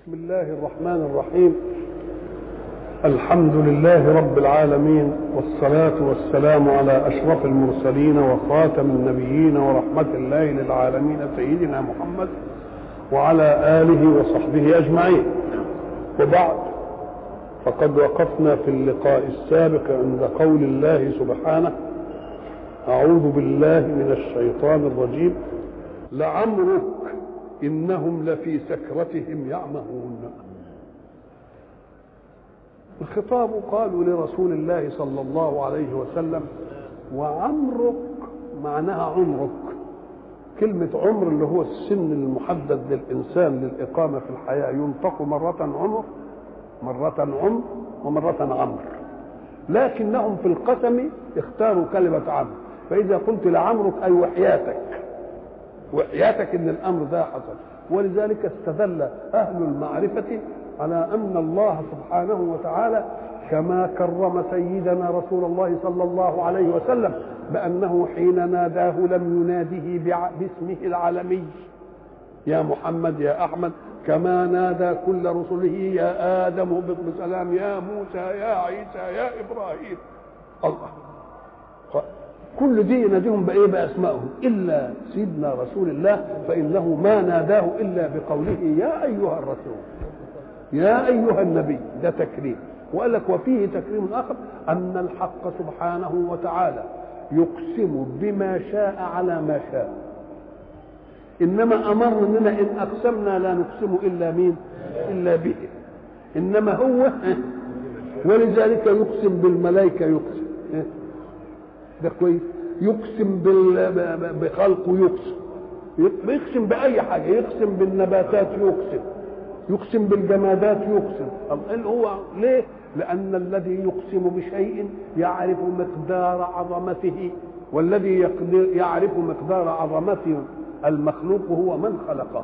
بسم الله الرحمن الرحيم الحمد لله رب العالمين والصلاة والسلام على أشرف المرسلين وخاتم النبيين ورحمة الله للعالمين سيدنا محمد وعلى آله وصحبه أجمعين وبعد فقد وقفنا في اللقاء السابق عند قول الله سبحانه أعوذ بالله من الشيطان الرجيم لعمرك إنهم لفي سكرتهم يعمهون الخطاب قالوا لرسول الله صلى الله عليه وسلم وعمرك معناها عمرك كلمة عمر اللي هو السن المحدد للإنسان للإقامة في الحياة ينطق مرة عمر مرة عمر ومرة عمر لكنهم في القسم اختاروا كلمة عمر فإذا قلت لعمرك أي وحياتك وحياتك ان الامر ده حصل ولذلك استدل اهل المعرفه على ان الله سبحانه وتعالى كما كرم سيدنا رسول الله صلى الله عليه وسلم بانه حين ناداه لم يناده باسمه العالمي يا محمد يا احمد كما نادى كل رسله يا ادم بسلام يا موسى يا عيسى يا ابراهيم الله كل دي يناديهم بايه باسمائهم الا سيدنا رسول الله فانه ما ناداه الا بقوله يا ايها الرسول يا ايها النبي ده تكريم وقال لك وفيه تكريم اخر ان الحق سبحانه وتعالى يقسم بما شاء على ما شاء انما امرنا اننا ان اقسمنا لا نقسم الا مين الا به انما هو ولذلك يقسم بالملائكه يقسم ده كويس يقسم بخلقه يقسم يقسم باي حاجه يقسم بالنباتات يقسم يقسم بالجمادات يقسم اللي هو ليه لان الذي يقسم بشيء يعرف مقدار عظمته والذي يقدر يعرف مقدار عظمته المخلوق هو من خلقه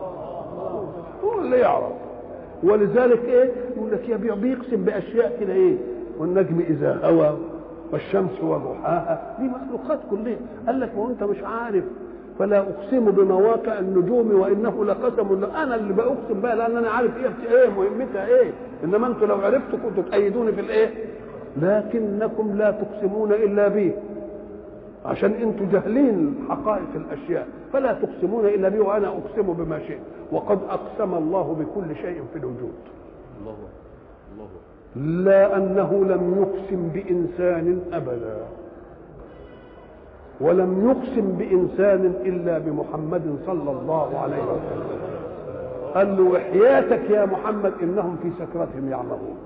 هو اللي يعرف ولذلك ايه يقول لك يا بيقسم باشياء كده ايه والنجم اذا هوى والشمس وضحاها دي مخلوقات كلها قال لك وانت مش عارف فلا اقسم بمواقع النجوم وانه لقسم انا اللي باقسم بقى لان انا عارف ايه ايه مهمتها ايه انما انتوا لو عرفتوا كنتوا تأيدوني في الايه لكنكم لا تقسمون الا بي عشان انتوا جاهلين حقائق الاشياء فلا تقسمون الا بي وانا اقسم بما شئت وقد اقسم الله بكل شيء في الوجود الله الله لا أنه لم يقسم بإنسان أبدا ولم يقسم بإنسان إلا بمحمد صلى الله عليه وسلم قال له وحياتك يا محمد إنهم في سكرتهم يعمهون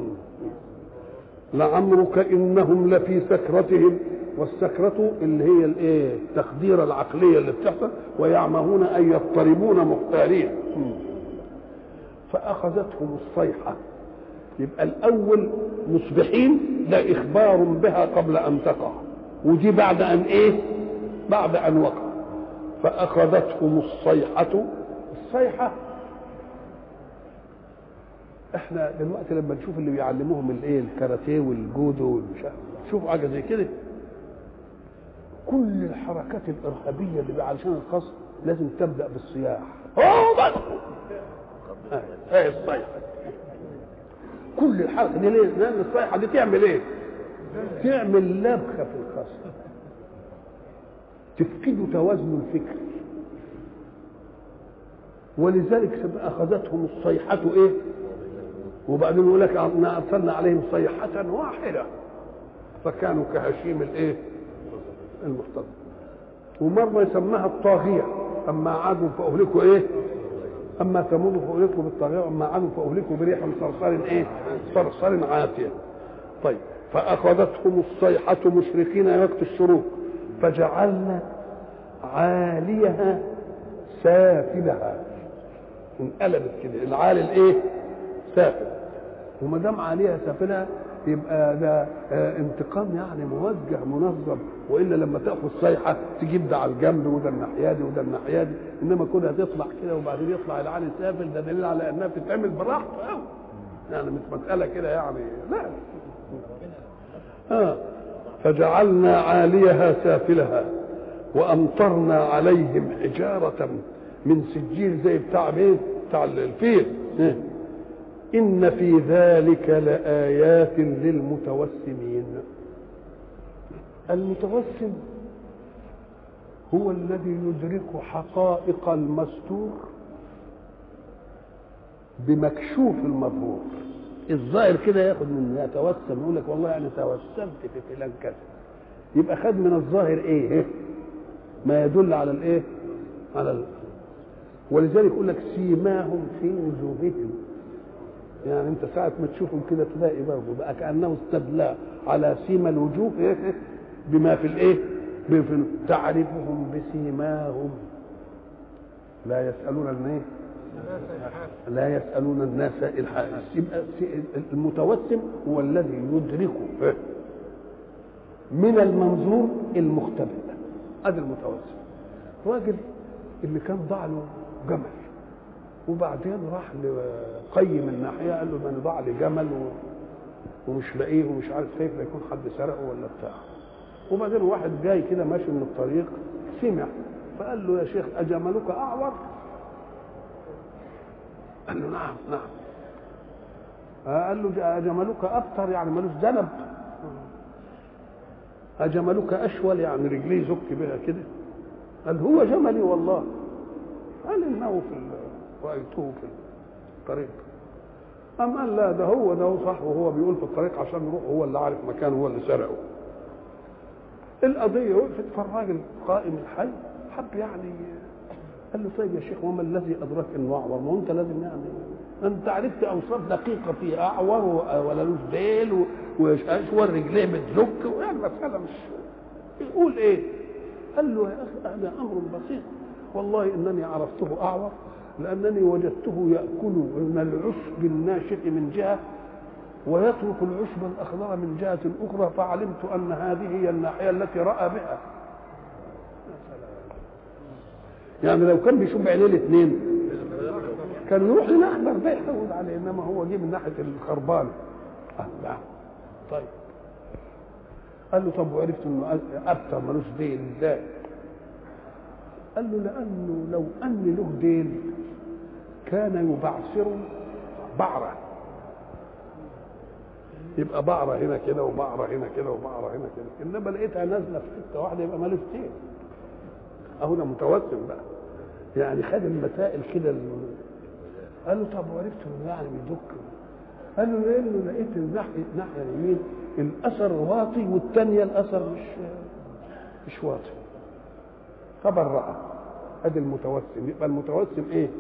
لعمرك إنهم لفي سكرتهم والسكرة اللي هي الايه التخديرة العقلية اللي بتحصل ويعمهون أن يضطربون مختارين فأخذتهم الصيحة يبقى الاول مصبحين ده اخبار بها قبل ان تقع ودي بعد ان ايه بعد ان وقع فاخذتهم الصيحه الصيحه احنا دلوقتي لما نشوف اللي بيعلموهم الايه الكاراتيه والجودو والمش شوفوا حاجه زي كده كل الحركات الارهابيه اللي علشان القصد لازم تبدا بالصياح اوه بس ايه الصيحه كل الحركه دي ليه؟ لان الصيحه دي تعمل ايه؟ تعمل لبخه في الخصم تفقد توازن الفكر ولذلك اخذتهم الصيحه ايه؟ وبعدين يقول لك ارسلنا عليهم صيحه واحده فكانوا كهشيم الايه؟ المحتضر ومره يسماها الطاغيه اما عادوا فاهلكوا ايه؟ اما ثمود فاهلكوا بالطاغيه واما عاد فاهلكوا بريح صرصر ايه؟ صرصر عاتيه. طيب فاخذتهم الصيحه مشرقين وقت الشروق فجعلنا عاليها سافلها انقلبت كده العالي الايه؟ سافل وما دام عاليها سافلها يبقى ده انتقام يعني موجه منظم والا لما تاخذ صيحه تجيب ده على الجنب وده الناحيه دي وده الناحيه دي انما كونها تطلع كده وبعدين يطلع العالي سافل ده دليل على انها بتتعمل براحته قوي يعني مش مساله كده يعني لا آه. فجعلنا عاليها سافلها وامطرنا عليهم حجاره من سجيل زي بتاع مين؟ بتاع الفيل إن في ذلك لآيات للمتوسمين المتوسم هو الذي يدرك حقائق المستور بمكشوف المظهور الظاهر كده ياخد من يتوسم يقول لك والله انا توسمت في فلان كذا يبقى خد من الظاهر ايه ما يدل على الايه على ال... ولذلك يقول لك سيماهم في وجوههم يعني انت ساعة ما تشوفهم كده تلاقي برضه بقى كأنه استدلى على سيما الوجوه إيه بما في الايه في تعرفهم بسيماهم لا يسألون الايه لا يسألون الناس الحائز يبقى المتوسم هو الذي يدرك من المنظور المختبئ هذا المتوسم راجل اللي كان ضاع له جمل وبعدين راح لقيم الناحيه قال له ده ضاع لي جمل ومش لاقيه ومش عارف خايف لا يكون حد سرقه ولا بتاع وبعدين واحد جاي كده ماشي من الطريق سمع فقال له يا شيخ اجملك اعور قال له نعم نعم قال له أجملك أبتر يعني ملوش ذنب أجملك أشول يعني رجليه زك بها كده قال هو جملي والله قال إنه في رأيته في الطريق أم قال لا ده هو ده هو صح وهو بيقول في الطريق عشان يروح هو اللي عارف مكانه هو اللي سرقه القضية وقفت فالراجل قائم الحي حب يعني قال له طيب يا شيخ وما الذي ادراك انه اعور؟ ما هو انت لازم يعني انت عرفت اوصاف دقيقه فيه اعور ولا لوش ديل واشور رجليه بتزك يعني مساله مش يقول ايه؟ قال له يا اخي هذا امر بسيط والله انني عرفته اعور لانني وجدته ياكل من العشب الناشف من جهه ويترك العشب الاخضر من جهه اخرى فعلمت ان هذه هي الناحيه التي راى بها يعني لو كان بيشوف بعينيه الاثنين كان يروح للاخضر ده يحول عليه انما هو جه من ناحيه الخربان آه لا طيب قال له طب وعرفت انه ابتر ملوش ديل ازاي؟ قال له لانه لو ان له ديل كان يبعثر بعره يبقى بعره هنا كده وبعره هنا كده وبعره هنا كده انما لقيتها نازله في حته واحده يبقى مالوش ديل اهو ده متوسم بقى يعني خد المسائل كده قال له طب وعرفت انه يعني بيدك قال له لانه لقيت الناحيه الناحيه اليمين الاثر واطي والثانيه الاثر مش مش واطي فبرأ ادي المتوسم يبقى المتوسم ايه؟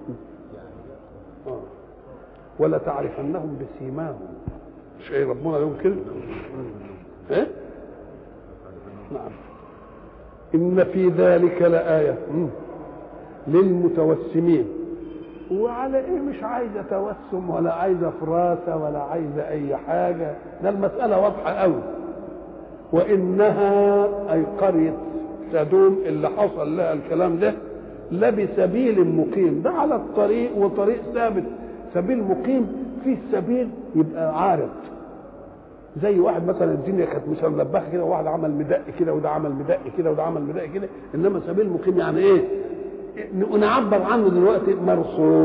آه. ولا تعرفنهم بسيماهم مش ايه ربنا يقول كده؟ ايه؟ نعم إن في ذلك لآية للمتوسمين وعلى إيه مش عايزة توسم ولا عايزة فراسة ولا عايزة أي حاجة ده المسألة واضحة أوي وإنها أي قرية سدوم اللي حصل لها الكلام ده لبسبيل مقيم ده على الطريق وطريق ثابت سبيل مقيم فيه السبيل يبقى عارض زي واحد مثلا الدنيا كانت مش ملبخه كده وواحد عمل مدق كده وده عمل مدق كده وده عمل مدق كده انما سبيل مقيم يعني ايه؟ نعبر عنه دلوقتي مرصوف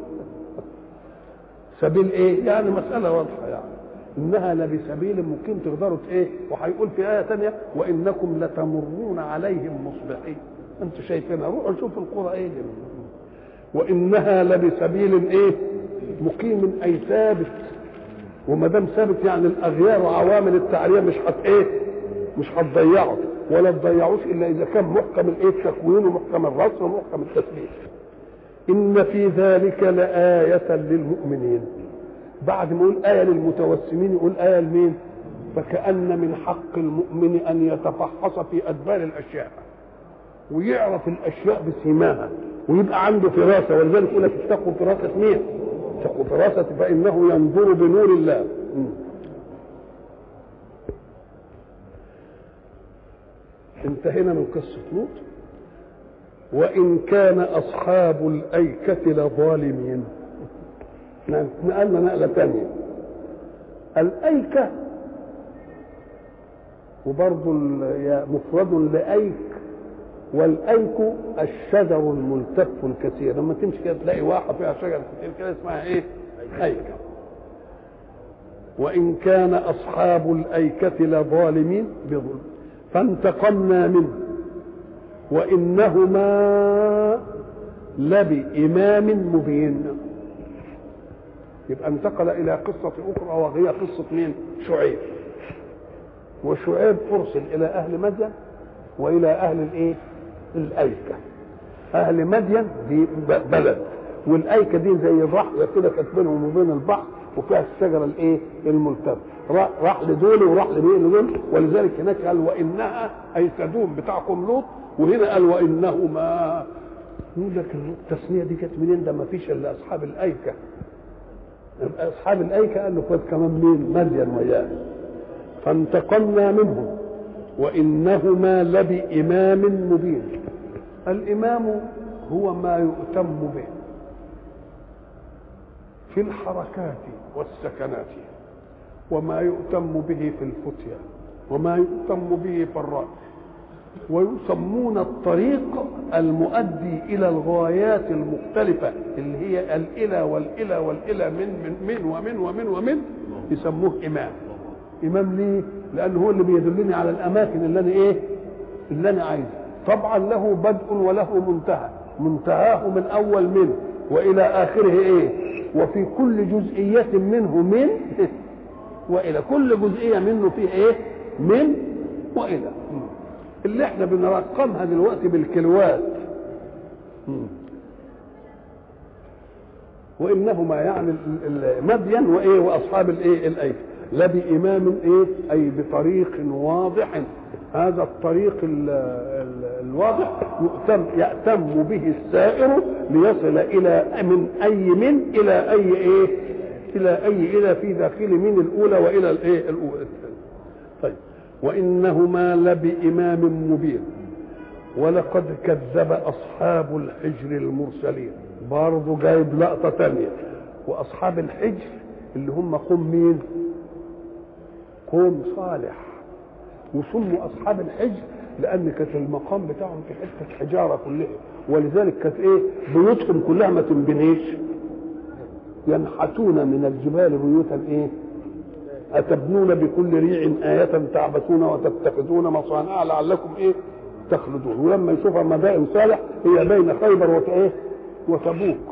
سبيل ايه؟ يعني مساله واضحه يعني انها لبسبيل مقيم تقدروا ايه؟ وهيقول في ايه ثانيه وانكم لتمرون عليهم مصبحين انتوا شايفينها روحوا شوفوا القرى ايه دي وانها لبسبيل ايه؟ مقيم اي ثابت وما دام ثابت يعني الاغيار وعوامل التعريه مش هت ايه مش هتضيعه ولا تضيعوش الا اذا كان محكم الايه التكوين ومحكم الرسم ومحكم التثبيت ان في ذلك لآية للمؤمنين بعد ما يقول آية للمتوسمين يقول آية لمين؟ فكأن من حق المؤمن أن يتفحص في أدبار الأشياء ويعرف الأشياء بسيماها ويبقى عنده فراسة ولذلك يقول لك اتقوا فراسة مين؟ اتقوا فراسة فإنه ينظر بنور الله انتهينا من قصة لوط وإن كان أصحاب الأيكة لظالمين نقلنا نقلة ثانية الأيكة وبرضه مفرد لأيك والايك الشجر الملتف الكثير لما تمشي كده تلاقي واحه فيها شجر كثير كده اسمها ايه ايكه وان كان اصحاب الايكه لظالمين بظلم فانتقمنا منه وانهما لبإمام مبين يبقى انتقل إلى قصة أخرى وهي قصة مين؟ شعيب وشعيب أرسل إلى أهل مدين وإلى أهل الإيه؟ الأيكة أهل مدين دي بلد والأيكة دي زي الرحلة كده كانت بينهم وبين البحر وفيها الشجرة الإيه؟ الملتفة راح لدول وراح لدول ولذلك هناك قال وإنها أي سدوم بتاعكم لوط وهنا قال وإنهما يقول لك التسميه دي كانت منين ده ما فيش الا اصحاب الايكه اصحاب الايكه قال له خد كمان مين مدين وياه فانتقمنا منهم وانهما لبامام مبين الامام هو ما يؤتم به في الحركات والسكنات وما يؤتم به في الفتيا وما يؤتم به في الراي ويسمون الطريق المؤدي الى الغايات المختلفه اللي هي الالى والالى والالى من من من ومن ومن ومن يسموه امام امام ليه لانه هو اللي بيدلني على الاماكن اللي انا ايه اللي انا عايزه طبعا له بدء وله منتهى منتهاه من اول منه والى اخره ايه وفي كل جزئيه منه من والى كل جزئيه منه فيه ايه من والى اللي احنا بنرقمها دلوقتي بالكيلوات وانهما يعني مدين وايه واصحاب الايه الايه لا بامام ايه اي بطريق واضح هذا الطريق ال ال الواضح يؤتم يأتم به السائر ليصل الى من اي من الى اي ايه الى اي الى في داخل من الاولى والى الايه الاولى طيب وانهما لبامام مبين ولقد كذب اصحاب الحجر المرسلين برضه جايب لقطه تانية واصحاب الحجر اللي هم قوم مين قوم صالح وسموا اصحاب الحجر لان كانت المقام بتاعهم في حته حجاره كلها ولذلك كانت ايه بيوتهم كلها ما تنبنيش ينحتون من الجبال بيوتا ايه أتبنون بكل ريع آية تعبثون وتتخذون مصانع لعلكم إيه تخلدون ولما يشوفها مدائن صالح هي بين خيبر وإيه وتبوك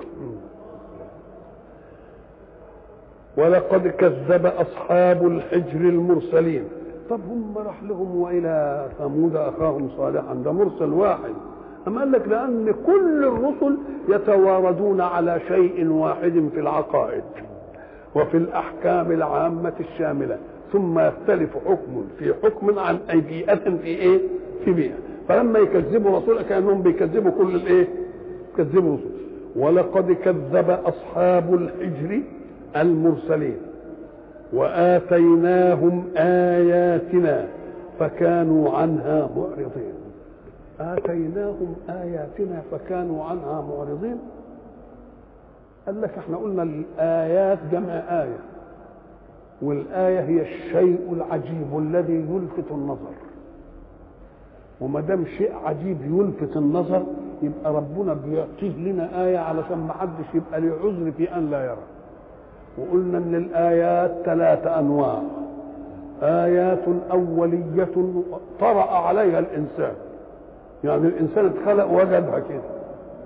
ولقد كذب أصحاب الحجر المرسلين طب هم راح لهم وإلى ثمود أخاهم صالحا ده مرسل واحد أما قال لك لأن كل الرسل يتواردون على شيء واحد في العقائد وفي الأحكام العامة الشاملة ثم يختلف حكم في حكم عن أي بيئة في إيه؟ في بيئة فلما يكذبوا رسول كأنهم بيكذبوا كل الإيه؟ يكذبوا رسول ولقد كذب أصحاب الحجر المرسلين وآتيناهم آياتنا فكانوا عنها معرضين آتيناهم آياتنا فكانوا عنها معرضين قال لك احنا قلنا الآيات جمع آية والآية هي الشيء العجيب الذي يلفت النظر وما دام شيء عجيب يلفت النظر يبقى ربنا بيعطيه لنا آية علشان ما حدش يبقى له عذر في أن لا يرى وقلنا ان الآيات ثلاثة أنواع آيات أولية طرأ عليها الإنسان يعني الإنسان اتخلق وجدها كده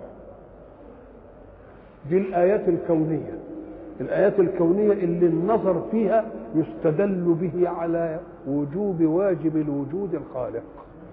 دي الآيات الكونية الآيات الكونية اللي النظر فيها يستدل به على وجوب واجب الوجود الخالق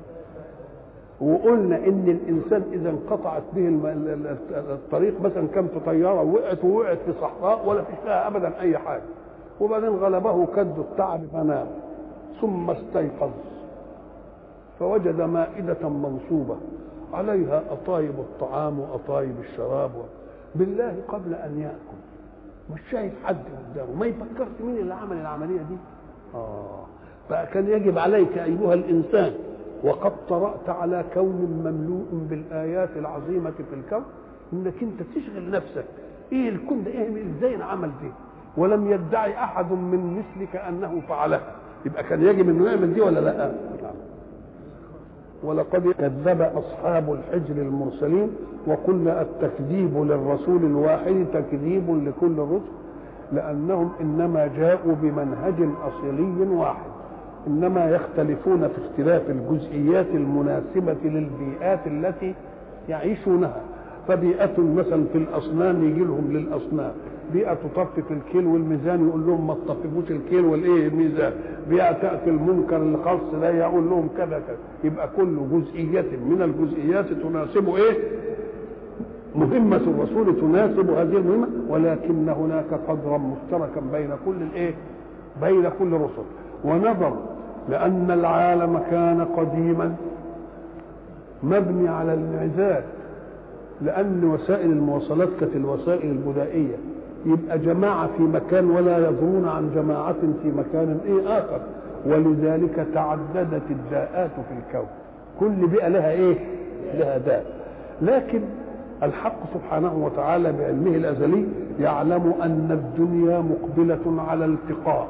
وقلنا ان الانسان اذا انقطعت به الطريق مثلا كم في طياره وقعت ووقعت في صحراء ولا فيش فيها ابدا اي حاجه وبعدين غلبه كد التعب فنام ثم استيقظ فوجد مائدة منصوبة عليها أطايب الطعام وأطايب الشراب بالله قبل أن يأكل مش شايف حد قدامه ما يفكرش مين اللي عمل العملية دي آه فكان يجب عليك أيها الإنسان وقد طرأت على كون مملوء بالآيات العظيمة في الكون إنك أنت تشغل نفسك إيه الكون ده إيه إزاي انعمل دي ولم يدعي أحد من مثلك أنه فعلها يبقى كان يجب إنه يعمل دي ولا لا ولقد كذب أصحاب الحجر المرسلين وقلنا التكذيب للرسول الواحد تكذيب لكل الرسل لأنهم إنما جاءوا بمنهج أصيلي واحد إنما يختلفون في اختلاف الجزئيات المناسبة للبيئات التي يعيشونها فبيئة مثلا في الأصنام يجي لهم للأصنام بيئة تطفف الكيل والميزان يقول لهم ما تطففوش الكيل والايه الميزان بيئة تأتي المنكر الخاص ده يقول لهم كذا كذا يبقى كل جزئية من الجزئيات تناسب ايه مهمة الرسول تناسب هذه المهمة ولكن هناك قدرا مشتركا بين كل الايه بين كل الرسل ونظر لأن العالم كان قديما مبني على الانعزال لأن وسائل المواصلات كانت الوسائل البدائية يبقى جماعة في مكان ولا يدرون عن جماعة في مكان إيه آخر ولذلك تعددت الداءات في الكون كل بيئة لها إيه لها داء لكن الحق سبحانه وتعالى بعلمه الأزلي يعلم أن الدنيا مقبلة على التقاء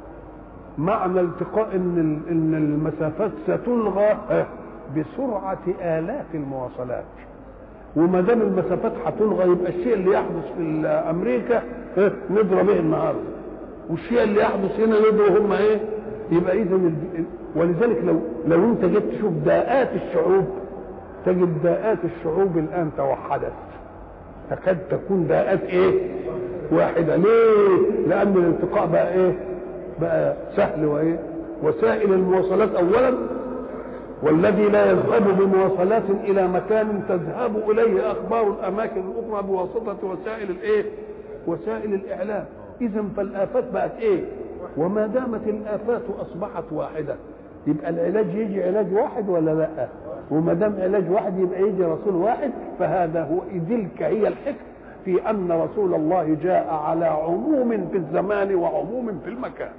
معنى التقاء ان ان المسافات ستلغى بسرعه الاف المواصلات وما دام المسافات هتلغى يبقى الشيء اللي يحدث في امريكا نضرب ايه النهارده والشيء اللي يحدث هنا نضرب هم ايه يبقى اذا ولذلك لو لو انت جيت تشوف داءات الشعوب تجد داءات الشعوب الان توحدت تكاد تكون داءات ايه واحده ليه لان الالتقاء بقى ايه بقى سهل وايه وسائل المواصلات اولا والذي لا يذهب بمواصلات الى مكان تذهب اليه اخبار الاماكن الاخرى بواسطه وسائل الايه وسائل الاعلام اذا فالافات بقت ايه وما دامت الافات اصبحت واحده يبقى العلاج يجي علاج واحد ولا لا وما دام علاج واحد يبقى يجي رسول واحد فهذا هو تلك هي الحكمه في ان رسول الله جاء على عموم في الزمان وعموم في المكان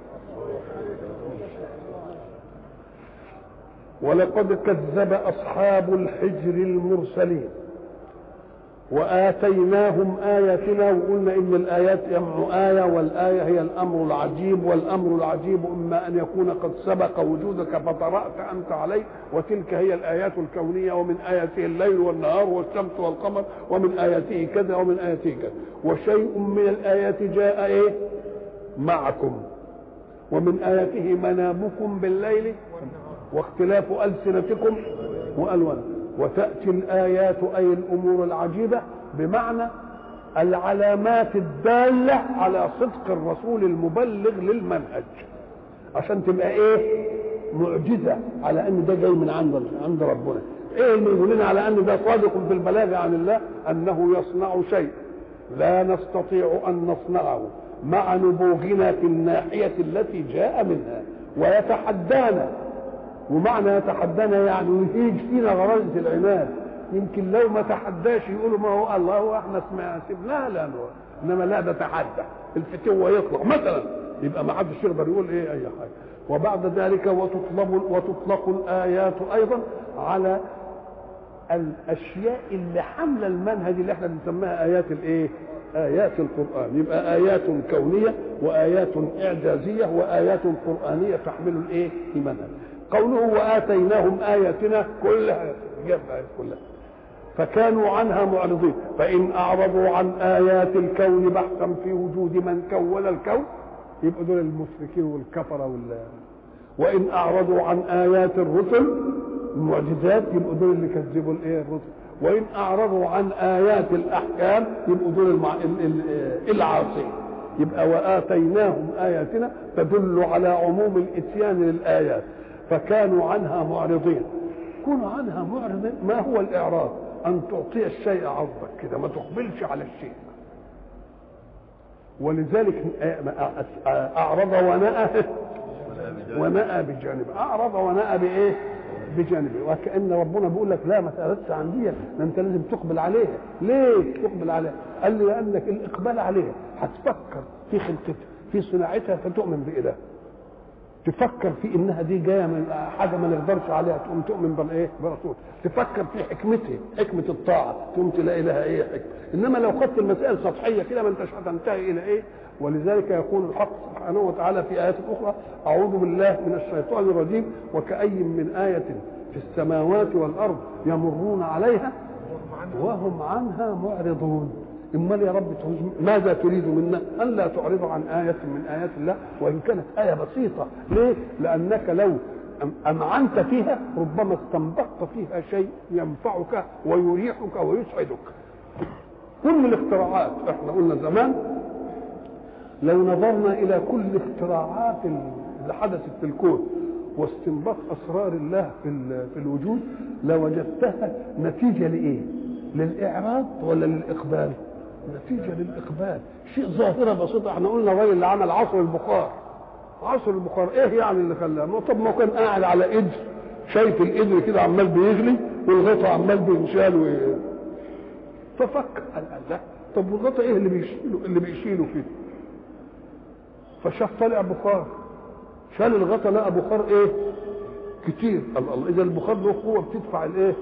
ولقد كذب اصحاب الحجر المرسلين واتيناهم اياتنا وقلنا ان الايات جمع ايه والايه هي الامر العجيب والامر العجيب اما ان يكون قد سبق وجودك فطرات انت عليه وتلك هي الايات الكونيه ومن اياته الليل والنهار والشمس والقمر ومن اياته كذا ومن اياته كذا وشيء من الايات جاء ايه معكم ومن اياته منامكم بالليل واختلاف السنتكم والوانكم وتأتي الآيات أي الأمور العجيبة بمعنى العلامات الدالة على صدق الرسول المبلغ للمنهج عشان تبقى ايه معجزة على ان ده جاي من عند عند ربنا ايه اللي يقول لنا على ان ده صادق في البلاغ عن الله انه يصنع شيء لا نستطيع ان نصنعه مع نبوغنا في الناحية التي جاء منها ويتحدانا ومعنى يتحدانا يعني يهيج فينا غرائز العناد يمكن لو ما تحداش يقولوا ما هو الله واحنا سمعنا سيبناها لا انما لا ده تحدى الفتوه يطلق مثلا يبقى ما حدش يقدر يقول ايه اي حاجه وبعد ذلك وتطلب وتطلق الايات ايضا على الاشياء اللي حامله المنهج اللي احنا بنسميها ايات الايه؟ ايات القران يبقى ايات كونيه وايات اعجازيه وايات قرانيه تحمل الايه؟ المنهج قوله واتيناهم اياتنا كلها جاب ايات كلها فكانوا عنها معرضين فان اعرضوا عن ايات الكون بحثا في وجود من كون الكون يبقوا دول المشركين والكفره وال وان اعرضوا عن ايات الرسل المعجزات يبقوا دول اللي كذبوا الايه الرسل وان اعرضوا عن ايات الاحكام يبقوا دول المع... العاصين يبقى واتيناهم اياتنا تدل على عموم الاتيان للايات فكانوا عنها معرضين كونوا عنها معرضين ما هو الاعراض ان تعطي الشيء عرضك كده ما تقبلش على الشيء ولذلك اعرض ونأى ونأى بجانب اعرض ونأى بايه بجانبه وكأن ربنا بيقول لك لا ما تقبلش عن دي انت لازم تقبل عليها ليه تقبل عليها قال لي لانك الاقبال عليها هتفكر في خلقتها في صناعتها فتؤمن بإله تفكر في انها دي جايه من حاجه ما نقدرش عليها تقوم تؤمن بالايه؟ برسول تفكر في حكمته حكمه الطاعه تقوم تلاقي لها ايه حكمه انما لو خدت المسائل سطحيه كده ما انتش هتنتهي الى ايه؟ ولذلك يقول الحق سبحانه وتعالى في ايات اخرى اعوذ بالله من الشيطان الرجيم وكأي من آية في السماوات والارض يمرون عليها وهم عنها معرضون امال يا رب ماذا تريد منا الا تعرض عن ايه من ايات الله وان كانت ايه بسيطه ليه لانك لو امعنت فيها ربما استنبطت فيها شيء ينفعك ويريحك ويسعدك كل الاختراعات احنا قلنا زمان لو نظرنا الى كل اختراعات اللي حدثت في الكون واستنباط اسرار الله في في الوجود لوجدتها نتيجه لايه؟ للاعراض ولا للاقبال؟ نتيجه للاقبال شيء ظاهره بسيطه احنا قلنا الراجل اللي عمل عصر البخار عصر البخار ايه يعني اللي خلاه؟ طب ما كان قاعد على قدر شايف القدر كده عمال بيغلي والغطا عمال بينشال و... ففكر قال الله طب والغطا ايه اللي بيشيله اللي بيشيله كده؟ فشاف طالع بخار شال الغطا لقى بخار ايه كتير الله الله اذا البخار له قوه بتدفع الايه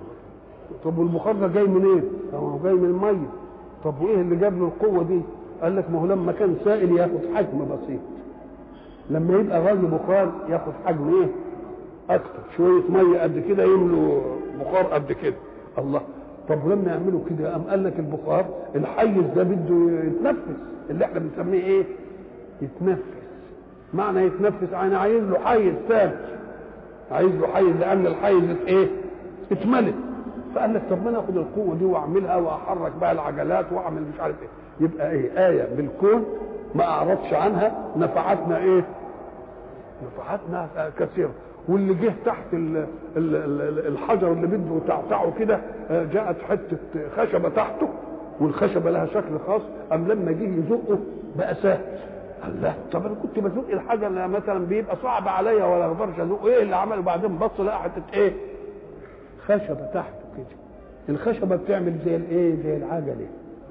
طب والبخار ده جاي منين إيه؟ هو جاي من الميه طب وايه اللي جاب له القوه دي قال لك ما هو لما كان سائل ياخد حجم بسيط لما يبقى غاز بخار ياخد حجم ايه اكتر شويه ميه قد كده يملوا بخار قد كده الله طب ولما يعملوا كده قام قال لك البخار الحيز ده بده يتنفس اللي احنا بنسميه ايه يتنفس معنى يتنفس انا عايز له حيز ثابت عايز له حيز لان الحيز ايه اتملت فقال لك طب ما انا اخد القوه دي واعملها واحرك بقى العجلات واعمل مش عارف ايه يبقى ايه ايه بالكون ما اعرضش عنها نفعتنا ايه نفعتنا كثيرا واللي جه تحت ال ال ال الحجر اللي بده تعتعه كده جاءت حته خشبه تحته والخشبه لها شكل خاص ام لما جه يزقه بقى سهل الله طب انا كنت بزق الحاجه اللي مثلا بيبقى صعب عليا ولا اقدرش ازق ايه اللي عمله بعدين بص لقى حته ايه خشبه تحته كده الخشبه بتعمل زي الايه زي العجله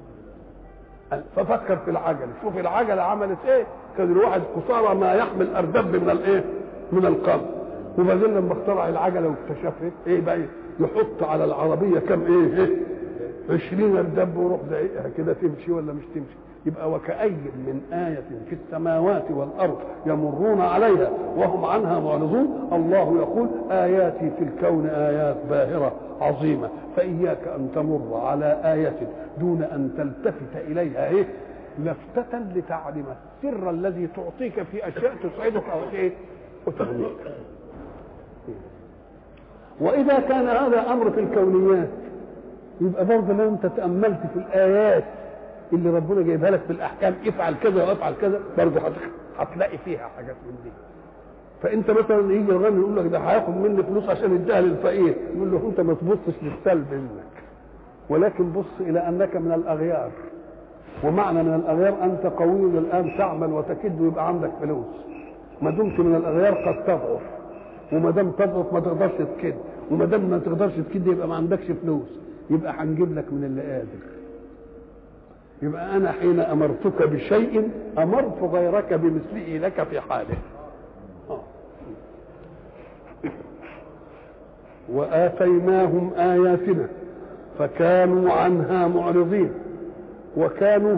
ففكر في العجله شوف العجله عملت ايه كان الواحد قصارى ما يحمل اردب من الايه من القلب وبعدين لما اخترع العجله واكتشف ايه بقى يحط على العربيه كم ايه, إيه 20 اردب ويروح زيها كده تمشي ولا مش تمشي يبقى وكأي من آية في السماوات والأرض يمرون عليها وهم عنها معرضون الله يقول آياتي في الكون آيات باهرة عظيمة فإياك أن تمر على آية دون أن تلتفت إليها إيه لفتة لتعلم السر الذي تعطيك في أشياء تسعدك أو إيه وتغنيك وإذا كان هذا أمر في الكونيات يبقى برضه لو أنت تأملت في الآيات اللي ربنا جايبها لك في الاحكام افعل كذا وافعل كذا برضه هتلاقي فيها حاجات من دي فانت مثلا يجي الغني يقول لك ده هياخد مني فلوس عشان يديها للفقير يقول له انت ما تبصش للسلب منك ولكن بص الى انك من الاغيار ومعنى من الاغيار انت قوي الان تعمل وتكد ويبقى عندك فلوس ما دمت من الاغيار قد تضعف وما دام تضعف ما تقدرش تكد وما دام ما تقدرش تكد يبقى ما عندكش فلوس يبقى هنجيب لك من اللي قادر يبقى انا حين امرتك بشيء امرت غيرك بمثله لك في حاله واتيناهم اياتنا فكانوا عنها معرضين وكانوا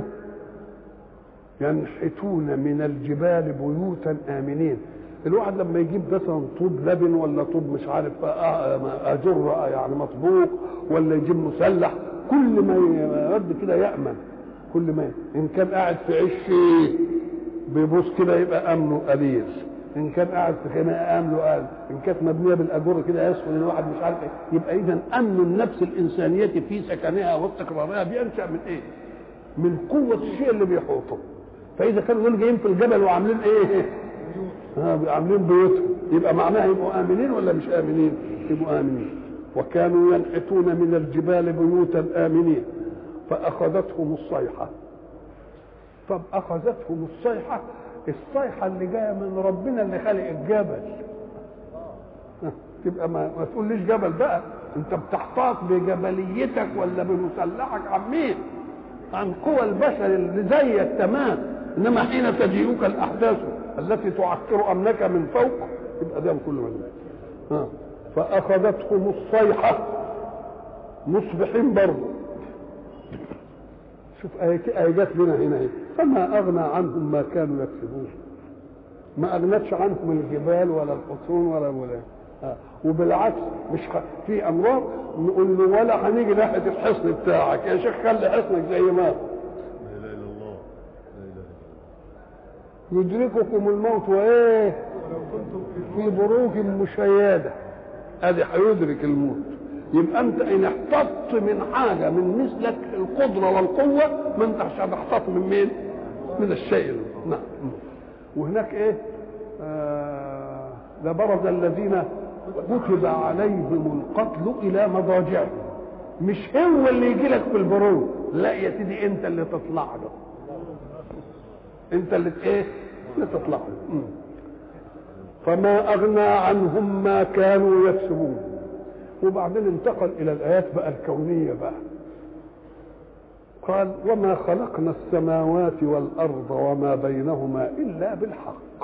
ينحتون من الجبال بيوتا امنين الواحد لما يجيب مثلا طوب لبن ولا طوب مش عارف اجر يعني مطبوخ ولا يجيب مسلح كل ما يرد كده يامن كل ما ان كان قاعد في عش بيبص كده يبقى امنه قليل ان كان قاعد في خناقه امنه قال ان كانت مبنيه بالاجر كده يسكن الواحد مش عارف ايه يبقى اذا امن النفس الانسانيه في سكنها واستقرارها بينشا من ايه؟ من قوه الشيء اللي بيحوطه فاذا كانوا دول جايين في الجبل وعاملين ايه؟ آه عاملين بيوتهم يبقى معناها يبقوا امنين ولا مش امنين؟ يبقوا امنين وكانوا ينحتون من الجبال بيوتا امنين فأخذتهم الصيحة طب أخذتهم الصيحة الصيحة اللي جاية من ربنا اللي خلق الجبل تبقى ما, ما تقوليش جبل بقى انت بتحتاط بجبليتك ولا بمسلحك عن مين عن قوى البشر اللي زيك تمام انما حين تجيئك الاحداث التي تعكر امنك من فوق يبقى ده كل من فاخذتهم الصيحه مصبحين برضه شوف آية جت لنا هنا ايه فما أغنى عنهم ما كانوا يكسبون ما أغنتش عنهم الجبال ولا الحصون ولا ولا آه. وبالعكس مش خ... في امراض نقول له ولا هنيجي ناحيه الحصن بتاعك يا شيخ خلي حصنك زي ما هو. لا اله الا الله لا اله الا الله يدرككم الموت وايه في بروج مشيده ادي هيدرك الموت يبقى انت ان احتطت من حاجه من مثلك القدره والقوه ما انت مش هتحتط من مين؟ من الشيء نعم وهناك ايه؟ آه لبرز الذين كتب عليهم القتل الى مضاجعهم مش هو اللي يجي لك في البروج لا يا سيدي انت اللي تطلع له انت اللي ايه؟ اللي تطلع له مم. فما اغنى عنهم ما كانوا يكسبون وبعدين انتقل الى الايات بقى الكونيه بقى قال وما خلقنا السماوات والارض وما بينهما الا بالحق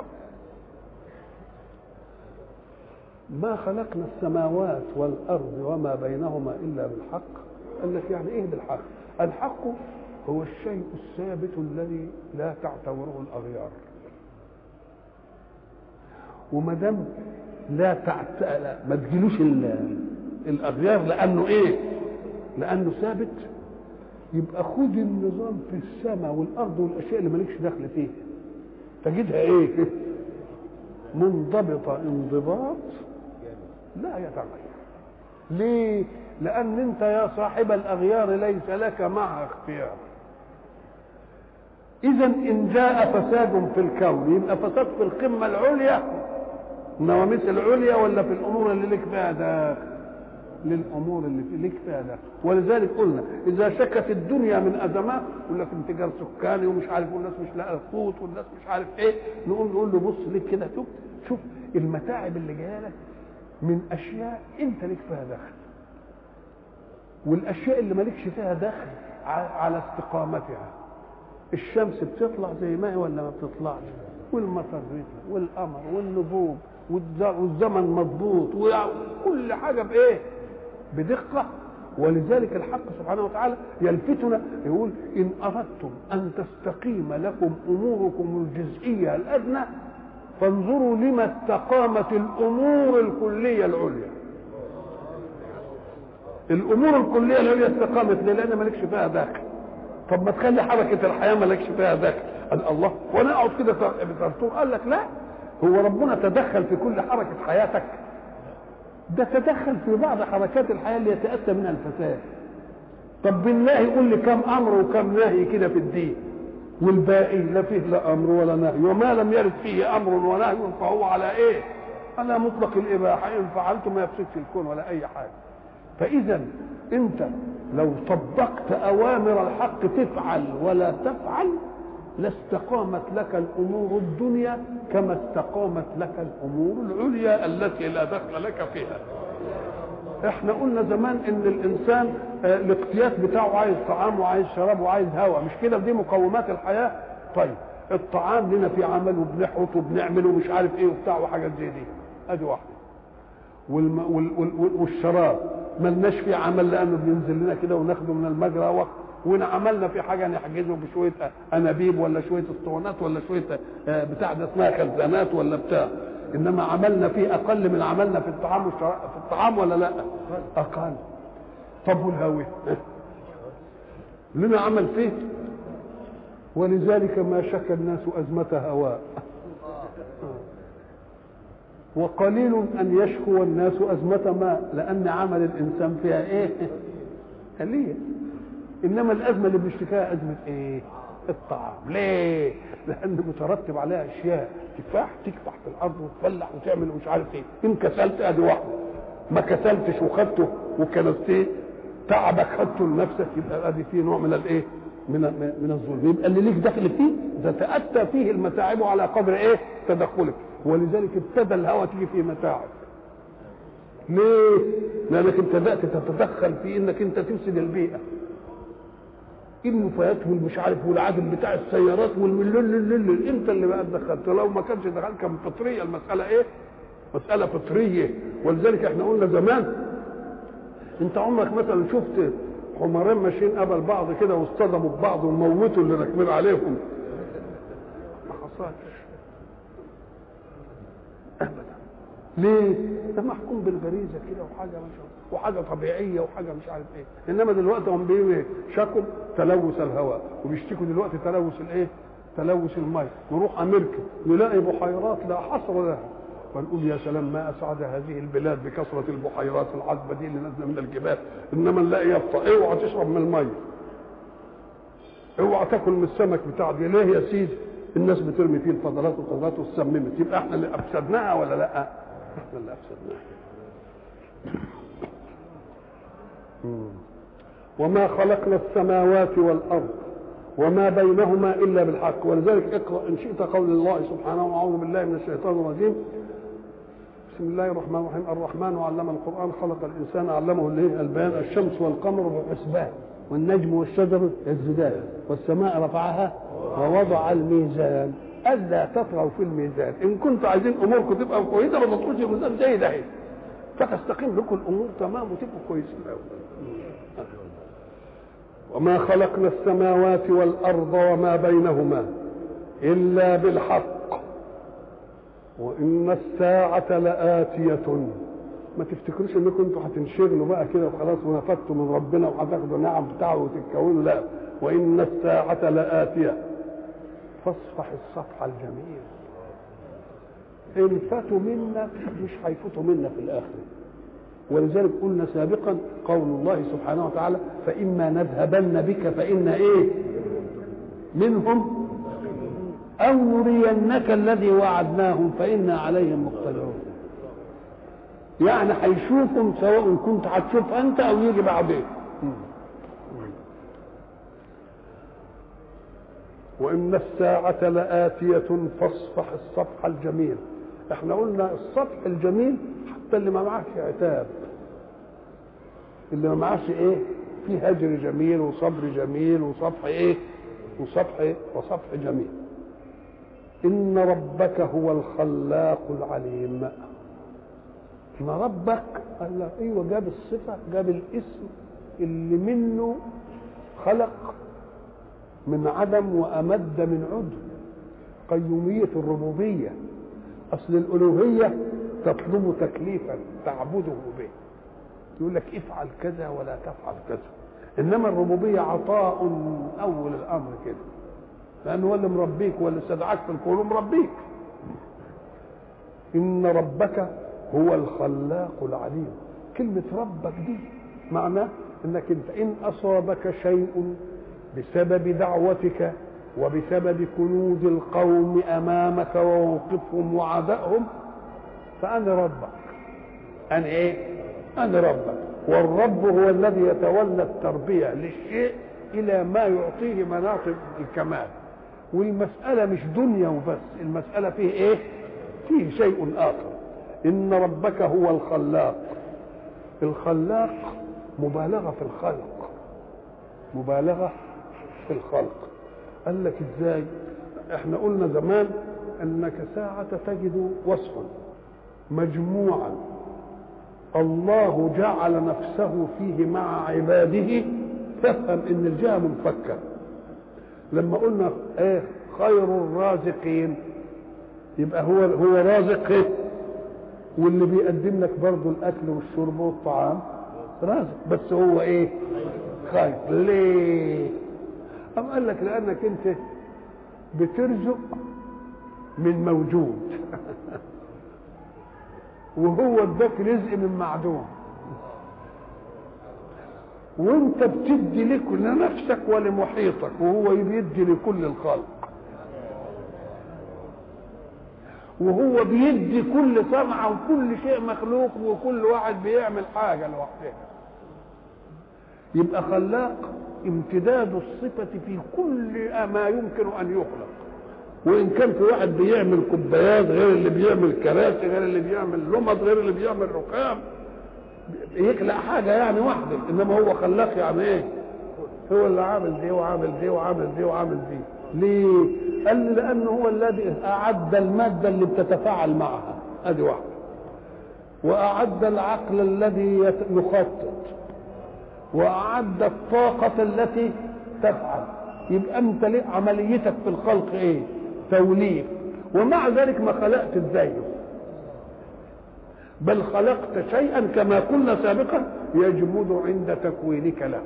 ما خلقنا السماوات والارض وما بينهما الا بالحق قال لك يعني ايه بالحق الحق هو الشيء الثابت الذي لا تعتبره الاغيار وما دام لا تعت... لا ما تجيلوش ال- الاغيار لانه ايه؟ لانه ثابت يبقى خد النظام في السماء والارض والاشياء اللي مالكش دخل فيها تجدها ايه؟ منضبطه انضباط لا يتغير ليه؟ لان انت يا صاحب الاغيار ليس لك معها اختيار اذا ان جاء فساد في الكون يبقى فساد في القمه العليا النواميس العليا ولا في الامور اللي لك فيها داخل للامور اللي في لك فيها داخل ولذلك قلنا اذا شكت الدنيا من ازمات يقول لك انفجار سكاني ومش عارف والناس مش لاقيه قوت والناس مش عارف ايه نقوم نقول له بص ليك كده شوف شوف المتاعب اللي جايه لك من اشياء انت لك فيها دخل والاشياء اللي مالكش فيها دخل ع- على استقامتها الشمس بتطلع زي ما هي ولا ما بتطلعش والمطر بيطلع والقمر والنجوم والز- والزمن مضبوط وكل حاجه بايه بدقه ولذلك الحق سبحانه وتعالى يلفتنا يقول ان اردتم ان تستقيم لكم اموركم الجزئيه الادنى فانظروا لما استقامت الامور الكليه العليا الامور الكليه العليا استقامت ليه؟ لان مالكش فيها داخل طب ما تخلي حركه الحياه مالكش فيها داخل قال الله وانا اقعد كده بترتور قال لك لا هو ربنا تدخل في كل حركه حياتك ده تدخل في بعض حركات الحياه اللي يتاتى منها الفساد طب بالله يقول لي كم امر وكم نهي كده في الدين والباقي لا فيه لا امر ولا نهي وما لم يرد فيه امر ونهي فهو على ايه؟ على مطلق الاباحه ان فعلت ما يفسدش الكون ولا اي حاجه فاذا انت لو طبقت اوامر الحق تفعل ولا تفعل لاستقامت لك الامور الدنيا كما استقامت لك الامور العليا التي لا دخل لك فيها احنا قلنا زمان ان الانسان آه، الاقتياس بتاعه عايز طعام وعايز شراب وعايز هواء مش كده دي مقومات الحياه طيب الطعام لنا في عمل وبنحرط وبنعمل ومش عارف ايه وبتاع وحاجات زي دي ادي واحده والم... وال... وال... والشراب ملناش فيه عمل لانه بينزل لنا كده وناخده من المجرى وقت وان عملنا في حاجه نحجزه بشويه انابيب ولا شويه اسطوانات ولا شويه آه، بتاع ده اسمها خزانات ولا بتاع انما عملنا فيه اقل من عملنا في الطعام والشراب في الطعام ولا لا؟ اقل طب والهواء لنا عمل فيه ولذلك ما شكى الناس أزمة هواء وقليل أن يشكو الناس أزمة ماء لأن عمل الإنسان فيها إيه؟ قليل إنما الأزمة اللي بنشتكيها أزمة إيه؟ الطعام ليه؟ لأن مترتب عليها أشياء تفاح تكفح في الأرض وتفلح وتعمل ومش عارف إيه إن كسلت أدي واحدة ما كسلتش وخدته وكنستيه تعبك خدته لنفسك يبقى ادي فيه نوع من الايه؟ من من الظلم يبقى اللي ليك دخل فيه تتاتى فيه المتاعب على قدر ايه؟ تدخلك ولذلك ابتدى الهوى تيجي فيه متاعب ليه؟ لانك انت بدات تتدخل في انك انت تفسد البيئه النفايات والمش عارف والعدل بتاع السيارات واللل انت اللي بقى دخلت لو ما كانش دخلت كان فطريه المساله ايه؟ مساله فطريه ولذلك احنا قلنا زمان انت عمرك مثلا شفت حمارين ماشيين قبل بعض كده واصطدموا ببعض وموتوا اللي راكبين عليهم ما حصلش ابدا ليه؟ ده محكوم بالغريزه كده وحاجه مش وحاجه طبيعيه وحاجه مش عارف ايه انما دلوقتي هم بيقولوا شكوا تلوث الهواء وبيشتكوا دلوقتي تلوث الايه؟ تلوث الماء نروح امريكا نلاقي بحيرات لا حصر لها ونقول يا سلام ما اسعد هذه البلاد بكثره البحيرات العذبه دي اللي نازله من الجبال انما نلاقي يبطا اوعى تشرب من الميه اوعى تاكل من السمك بتاع دي ليه يا سيدي الناس بترمي فيه الفضلات والقذرات وتسممت يبقى احنا اللي افسدناها ولا لا احنا اللي افسدناها وما خلقنا السماوات والارض وما بينهما الا بالحق ولذلك اقرا ان شئت قول الله سبحانه واعوذ بالله من الشيطان الرجيم بسم الله الرحمن الرحيم الرحمن علم القران خلق الانسان علمه الايه البيان الشمس والقمر بحسبان والنجم والشجر يسجدان والسماء رفعها ووضع الميزان الا تطغوا في الميزان ان كنتم عايزين اموركم تبقى كويسه ما تطغوش الميزان زي ده فتستقيم لكم الامور تمام وتبقوا كويسين وما خلقنا السماوات والارض وما بينهما الا بالحق وان الساعه لاتيه ما تفتكروش انكم انتوا هتنشغلوا بقى كده وخلاص ونفدتوا من ربنا وهتاخدوا نعم بتاعه وتتكونوا لا وان الساعه لاتيه فاصفح الصفح الجميل ان فاتوا منك مش هيفوتوا منا في الاخره ولذلك قلنا سابقا قول الله سبحانه وتعالى فإما نذهبن بك فإن إيه منهم أو نرينك الذي وعدناهم فإنا عليهم مقتدرون يعني هيشوفهم سواء كنت هتشوف أنت أو يجي بعدين وإن الساعة لآتية فاصفح الصفح الجميل احنا قلنا الصفح الجميل حتى اللي ما معاش عتاب اللي ما معاش ايه في هجر جميل وصبر جميل وصفح ايه وصفح إيه؟ وصفح جميل ان ربك هو الخلاق العليم ان ربك قال لك ايوه جاب الصفه جاب الاسم اللي منه خلق من عدم وامد من عدم قيوميه الربوبيه اصل الالوهيه تطلب تكليفا تعبده به يقول لك افعل كذا ولا تفعل كذا انما الربوبيه عطاء من اول الامر كده لانه هو اللي مربيك هو اللي استدعاك في الكون مربيك ان ربك هو الخلاق العليم كلمه ربك دي معناه انك انت ان اصابك شيء بسبب دعوتك وبسبب كنوز القوم امامك وموقفهم وعدائهم فانا ربك انا ايه انا ربك والرب هو الذي يتولى التربيه للشيء الى ما يعطيه مناطق الكمال والمساله مش دنيا وبس المساله فيه ايه فيه شيء اخر ان ربك هو الخلاق الخلاق مبالغه في الخلق مبالغه في الخلق قال لك ازاي احنا قلنا زمان انك ساعة تجد وصفا مجموعا الله جعل نفسه فيه مع عباده تفهم ان الجهة منفكة لما قلنا ايه خير الرازقين يبقى هو هو رازق ايه واللي بيقدم لك برضه الاكل والشرب والطعام رازق بس هو ايه خير ليه أم قال لك لأنك أنت بترزق من موجود وهو اداك رزق من معدوم وانت بتدي لك لنفسك ولمحيطك وهو بيدي لكل الخلق وهو بيدي كل صنعة وكل شيء مخلوق وكل واحد بيعمل حاجة لوحده يبقى خلاق امتداد الصفة في كل ما يمكن أن يخلق وإن كان في واحد بيعمل كوبايات غير اللي بيعمل كراسي غير اللي بيعمل لمض غير اللي بيعمل ركام يخلق حاجة يعني واحدة إنما هو خلاق يعني إيه؟ هو اللي عامل دي وعامل دي وعامل دي وعامل دي ليه؟ قال لي لأنه هو الذي أعد المادة اللي بتتفاعل معها أدي واحدة وأعد العقل الذي يخطط وأعد الطاقة التي تفعل يبقى أنت ليه عمليتك في الخلق إيه؟ توليف ومع ذلك ما خلقت زيه بل خلقت شيئا كما قلنا سابقا يجمد عند تكوينك له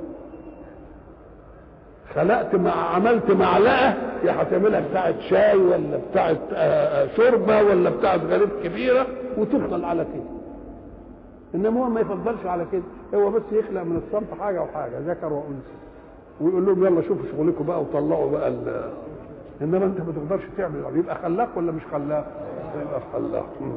خلقت مع عملت معلقه يا هتعملها بتاعه شاي ولا بتاعه آه، شوربه ولا بتاعه غريب كبيره وتفضل على كده انما هو ما يفضلش على كده هو بس يخلق من الصنف حاجه وحاجه ذكر وانثى ويقول لهم يلا شوفوا شغلكم بقى وطلعوا بقى ال- انما انت ما تقدرش تعمل يبقى خلاق ولا مش خلاق؟ يبقى خلاق مم.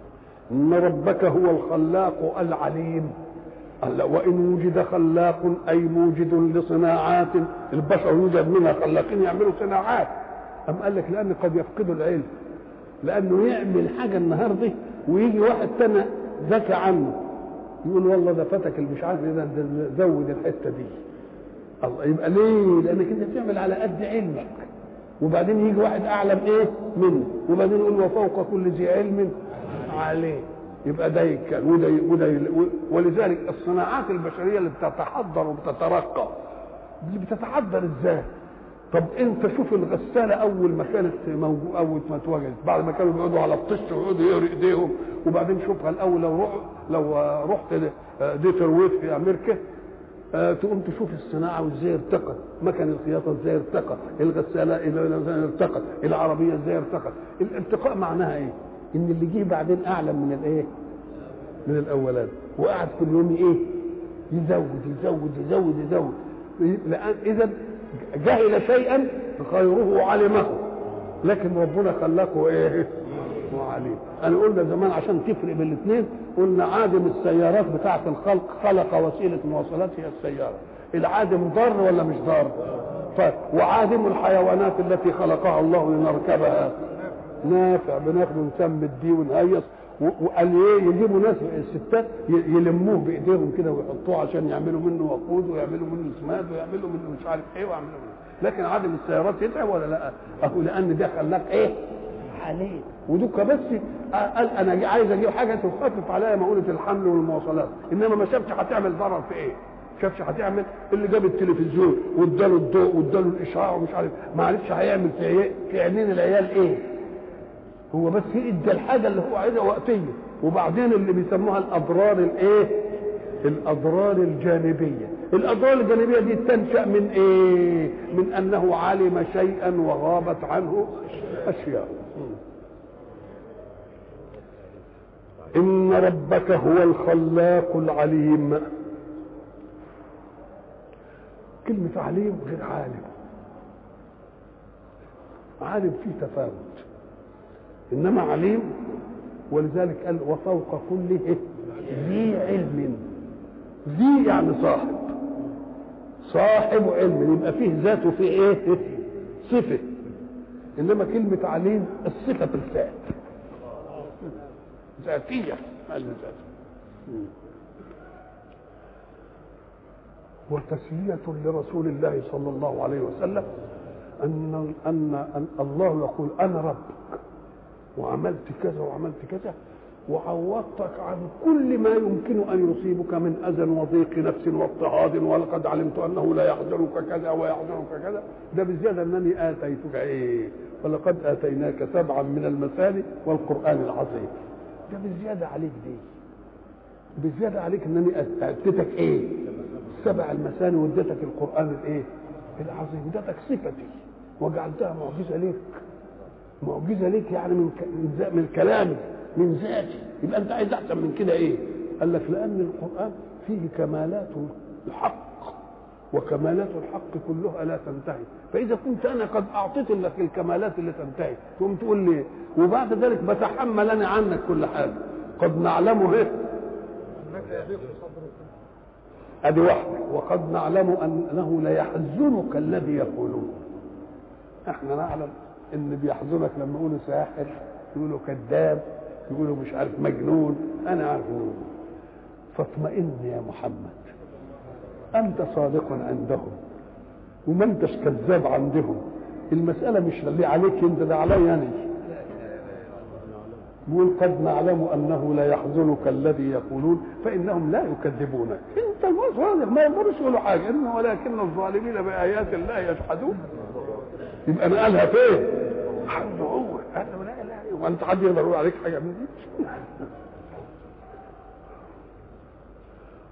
ان ربك هو الخلاق العليم قال وان وجد خلاق اي موجد لصناعات البشر يوجد منها خلاقين يعملوا صناعات ام قال لك لان قد يفقدوا العلم لانه يعمل حاجه النهارده ويجي واحد تاني ذكى عنه يقول والله ده فتك اللي مش عارف ايه ده ده زود الحته دي الله يبقى ليه؟ لانك انت بتعمل على قد علمك وبعدين يجي واحد اعلم ايه منه وبعدين يقول وفوق كل ذي علم عليه يبقى ده كان وده وده ولذلك الصناعات البشريه اللي بتتحضر وبتترقى دي بتتحضر ازاي؟ طب انت شوف الغساله اول ما كانت موجود اول ما اتوجدت بعد ما كانوا بيقعدوا على الطش ويقعدوا يقروا ايديهم وبعدين شوفها الاول لو روح لو رحت ديترويت في امريكا آه، تقوم تشوف الصناعه وازاي ارتقت مكن الخياطه ازاي ارتقى الغساله ازاي ارتقت العربيه ازاي ارتقت الارتقاء معناها ايه ان اللي جه بعدين اعلم من الايه من الاولاني وقعد كل يوم ايه يزود يزود يزود يزود لان اذا جهل شيئا غيره علمه لكن ربنا خلقه ايه وعليم انا قلنا زمان عشان تفرق بين الاثنين قلنا عادم السيارات بتاعه الخلق خلق وسيله مواصلات هي السياره العادم ضار ولا مش ضار ف... وعادم الحيوانات التي خلقها الله لنركبها نافع بناخده نسمد دي ونهيص و- وقال ايه يجيبوا ناس الستات ي- يلموه بايديهم كده ويحطوه عشان يعملوا منه وقود ويعملوا منه سماد ويعملوا منه مش عارف ايه ويعملوا منه لكن عادم السيارات يتعب ولا لا؟ اهو لان ده خلاك ايه؟ عليه ودوك بس قال انا عايز اجيب حاجه تخفف عليا مؤونه الحمل والمواصلات انما ما شافش هتعمل ضرر في ايه؟ شافش هتعمل اللي جاب التلفزيون واداله الضوء واداله الاشعاع ومش عارف ما عرفش هيعمل في عي- في عينين العيال ايه؟ هو بس ادى الحاجه اللي هو عايزها وقتيه وبعدين اللي بيسموها الاضرار الايه؟ الاضرار الجانبيه الاضرار الجانبيه دي تنشا من ايه؟ من انه علم شيئا وغابت عنه اشياء ان ربك هو الخلاق العليم كلمه عليم غير عالم عالم فيه تفاوت انما عليم ولذلك قال وفوق كل إيه؟ ذي علم ذي يعني صاحب صاحب علم يبقى فيه ذاته في ايه صفه انما كلمه عليم الصفه بالذات ذاتيه قال ذاته وتسلية لرسول الله صلى الله عليه وسلم أن أن أن الله يقول أنا ربك وعملت كذا وعملت كذا وعوضتك عن كل ما يمكن ان يصيبك من اذى وضيق نفس واضطهاد ولقد علمت انه لا يحزنك كذا ويحزنك كذا ده بزياده انني اتيتك ايه ولقد اتيناك سبعا من المثاني والقران العظيم ده بزياده عليك دي بزياده عليك انني اتيتك ايه سبع المثاني واديتك القران الايه العظيم اديتك صفتي وجعلتها معجزه ليك معجزه ليك يعني من ك... من, ذا... من كلامي من ذاتي يبقى انت عايز احسن من كده ايه؟ قال لك لان القران فيه كمالات الحق وكمالات الحق كلها لا تنتهي فاذا كنت انا قد اعطيت لك الكمالات اللي تنتهي تقوم تقول لي وبعد ذلك بتحمل انا عنك كل حاجه قد نعلم ايه؟ ادي واحده وقد نعلم انه ليحزنك الذي يقولون احنا نعلم ان بيحزنك لما يقولوا ساحر يقولوا كذاب يقولوا مش عارف مجنون انا عارف انه فاطمئن يا محمد انت صادق عندهم وما انتش كذاب عندهم المسألة مش اللي عليك انت ده علي انا يقول قد نعلم انه لا يحزنك الذي يقولون فانهم لا يكذبونك انت صادق ما يقدرش يقولوا حاجه انه ولكن الظالمين بايات الله يجحدون يبقى انا قالها فين؟ عنده هو قال له لا لا وانت حد يقدر يقول عليك حاجه من دي؟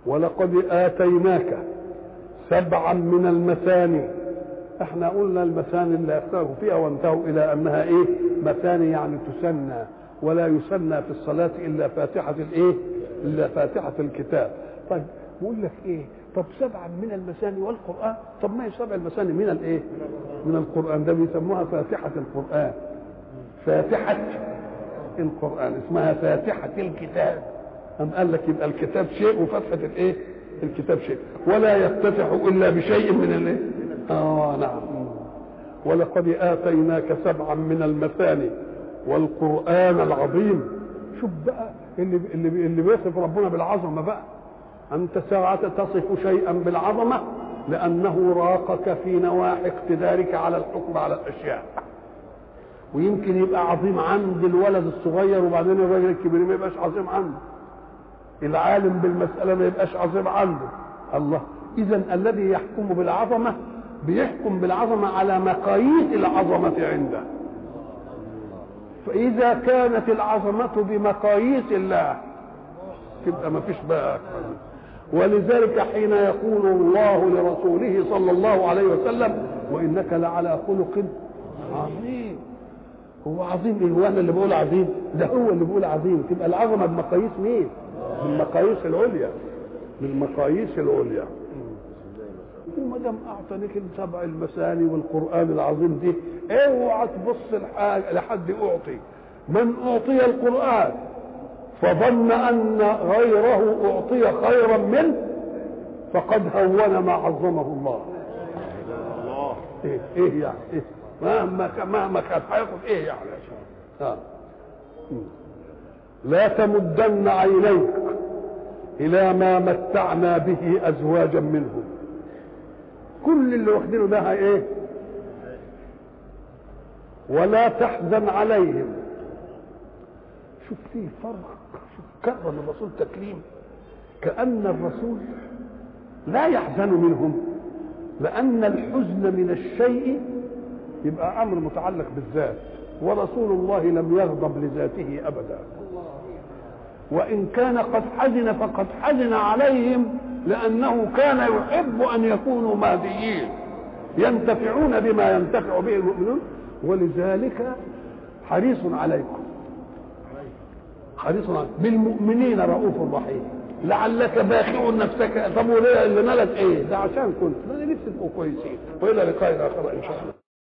ولقد آتيناك سبعا من المثاني احنا قلنا المثاني اللي اختلفوا فيها وانتهوا الى انها ايه مثاني يعني تسنى ولا يسنى في الصلاة الا فاتحة الايه الا فاتحة الكتاب طيب بقول لك ايه طب سبعا من المثاني والقرآن طب ما هي سبع المثاني من الايه من القرآن ده بيسموها فاتحة القرآن فاتحة القرآن اسمها فاتحة الكتاب أم قال لك يبقى الكتاب شيء وفتحة الايه الكتاب شيء ولا يفتتح الا بشيء من الايه اه نعم ولقد اتيناك سبعا من المثاني والقران العظيم شوف بقى اللي اللي اللي بيصف ربنا بالعظمه بقى انت ساعة تصف شيئا بالعظمه لانه راقك في نواحي اقتدارك على الحكم على الاشياء ويمكن يبقى عظيم عند الولد الصغير وبعدين الراجل الكبير ما يبقاش عظيم عنده العالم بالمسألة ما يبقاش عظيم عنده الله إذا الذي يحكم بالعظمة بيحكم بالعظمة على مقاييس العظمة عنده فإذا كانت العظمة بمقاييس الله تبقى ما فيش بقى أكثر ولذلك حين يقول الله لرسوله صلى الله عليه وسلم وإنك لعلى خلق عظيم هو عظيم ايه هو انا اللي بقول عظيم ده هو اللي بيقول عظيم تبقى العظمه بمقاييس مين بالمقاييس العليا بالمقاييس العليا وما دام اعطانيك السبع المثاني والقران العظيم دي اوعى تبص لحاجه لحد اعطي من اعطي القران فظن ان غيره اعطي خيرا منه فقد هون ما عظمه الله ايه ايه يعني إيه؟ مهما كان مهما كان هياخد ايه يعني آه. لا تمدن عينيك الى ما متعنا به ازواجا منهم كل اللي واخدينه ده ايه ولا تحزن عليهم شوف فيه فرق شوف كرم الرسول تكريم كأن الرسول لا يحزن منهم لأن الحزن من الشيء يبقى امر متعلق بالذات ورسول الله لم يغضب لذاته ابدا وان كان قد حزن فقد حزن عليهم لانه كان يحب ان يكونوا مهديين ينتفعون بما ينتفع به المؤمنون ولذلك حريص عليكم حريص عليكم بالمؤمنين رؤوف رحيم لعلك باخع نفسك طب وليه اللي ملك ايه ده عشان كنت انا نفسي تبقوا كويسين والى لقاء اخر ان شاء الله